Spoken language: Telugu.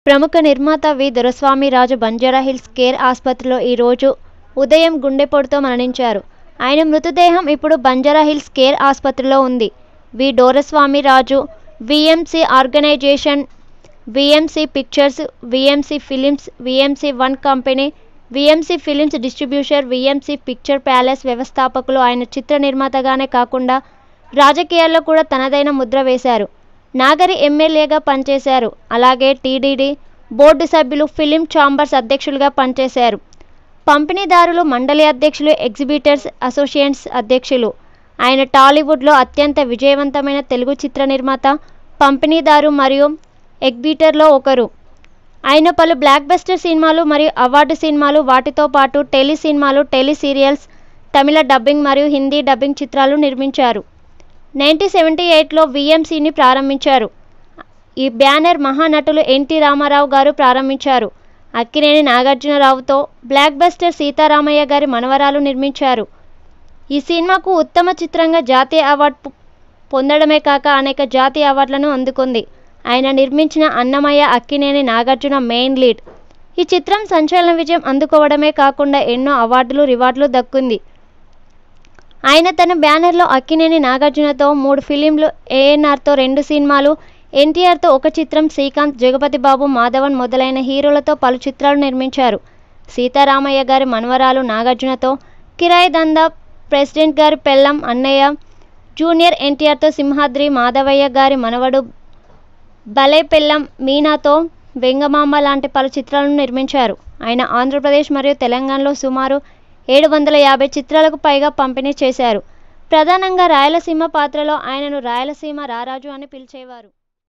ప్రముఖ నిర్మాత వి దొరస్వామిరాజు బంజారాహిల్స్ కేర్ ఆసుపత్రిలో ఈరోజు ఉదయం గుండెపోటుతో మరణించారు ఆయన మృతదేహం ఇప్పుడు బంజారాహిల్స్ కేర్ ఆసుపత్రిలో ఉంది V Doraswamy Raju VMC organisation VMC pictures VMC films VMC one company VMC films distributor VMC picture palace వ్యవస్థాపకులు ఆయన చిత్ర నిర్మాతగానే కాకుండా రాజకీయాల్లో కూడా తనదైన ముద్ర వేశారు నాగరి ఎమ్మెల్యేగా పనిచేశారు అలాగే టీడీడీ బోర్డు సభ్యులు ఫిలిం ఛాంబర్స్ అధ్యక్షులుగా పనిచేశారు పంపిణీదారులు మండలి అధ్యక్షులు ఎగ్జిబిటర్స్ అసోసియేట్స్ అధ్యక్షులు ఆయన టాలీవుడ్లో అత్యంత విజయవంతమైన తెలుగు చిత్ర నిర్మాత పంపిణీదారు మరియు ఎగ్బిటర్లో ఒకరు ఆయన పలు బ్లాక్ బస్టర్ సినిమాలు మరియు అవార్డు సినిమాలు వాటితో పాటు టెలి సినిమాలు టెలి సీరియల్స్ తమిళ డబ్బింగ్ మరియు హిందీ డబ్బింగ్ చిత్రాలు నిర్మించారు నైన్టీన్ సెవెంటీ ఎయిట్లో విఎంసిని ప్రారంభించారు ఈ బ్యానర్ మహానటులు ఎన్టీ రామారావు గారు ప్రారంభించారు అక్కినేని నాగార్జునరావుతో బ్లాక్ బస్టర్ సీతారామయ్య గారి మనవరాలు నిర్మించారు ఈ సినిమాకు ఉత్తమ చిత్రంగా జాతీయ అవార్డు పొందడమే కాక అనేక జాతీయ అవార్డులను అందుకుంది ఆయన నిర్మించిన అన్నమయ్య అక్కినేని నాగార్జున మెయిన్ లీడ్ ఈ చిత్రం సంచలన విజయం అందుకోవడమే కాకుండా ఎన్నో అవార్డులు రివార్డులు దక్కింది ఆయన తన బ్యానర్లో అక్కినేని నాగార్జునతో మూడు ఫిలింలు ఏఎన్ఆర్తో రెండు సినిమాలు ఎన్టీఆర్తో ఒక చిత్రం శ్రీకాంత్ జగపతి బాబు మాధవన్ మొదలైన హీరోలతో పలు చిత్రాలు నిర్మించారు సీతారామయ్య గారి మనవరాలు నాగార్జునతో కిరాయి దందా ప్రెసిడెంట్ గారి పెళ్ళం అన్నయ్య జూనియర్ ఎన్టీఆర్తో సింహాద్రి మాధవయ్య గారి మనవడు భలే పెళ్ళం మీనాతో వెంగమాంబ లాంటి పలు చిత్రాలను నిర్మించారు ఆయన ఆంధ్రప్రదేశ్ మరియు తెలంగాణలో సుమారు ఏడు వందల యాభై చిత్రాలకు పైగా పంపిణీ చేశారు ప్రధానంగా రాయలసీమ పాత్రలో ఆయనను రాయలసీమ రారాజు అని పిలిచేవారు